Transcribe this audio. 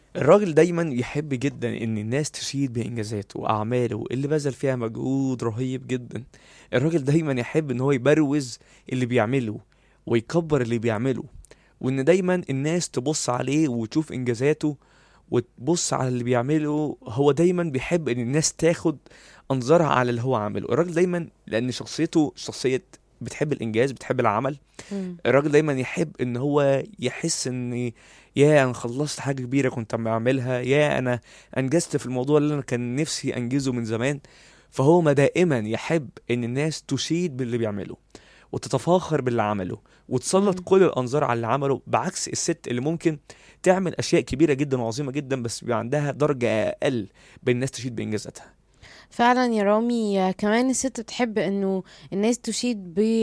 الراجل دايما يحب جدا ان الناس تشيد بانجازاته واعماله اللي بذل فيها مجهود رهيب جدا الراجل دايما يحب ان هو يبروز اللي بيعمله ويكبر اللي بيعمله وان دايما الناس تبص عليه وتشوف انجازاته وتبص على اللي بيعمله هو دايما بيحب ان الناس تاخد انظارها على اللي هو عامله الراجل دايما لان شخصيته شخصية بتحب الانجاز بتحب العمل مم. الراجل دايما يحب ان هو يحس ان يا انا خلصت حاجه كبيره كنت بعملها يا انا انجزت في الموضوع اللي انا كان نفسي انجزه من زمان فهو ما دائما يحب ان الناس تشيد باللي بيعمله وتتفاخر باللي عمله وتسلط مم. كل الانظار على اللي عمله بعكس الست اللي ممكن تعمل اشياء كبيره جدا وعظيمه جدا بس بيبقى عندها درجه اقل بين الناس تشيد بانجازاتها فعلا يا رامي آه، كمان الست بتحب انه الناس تشيد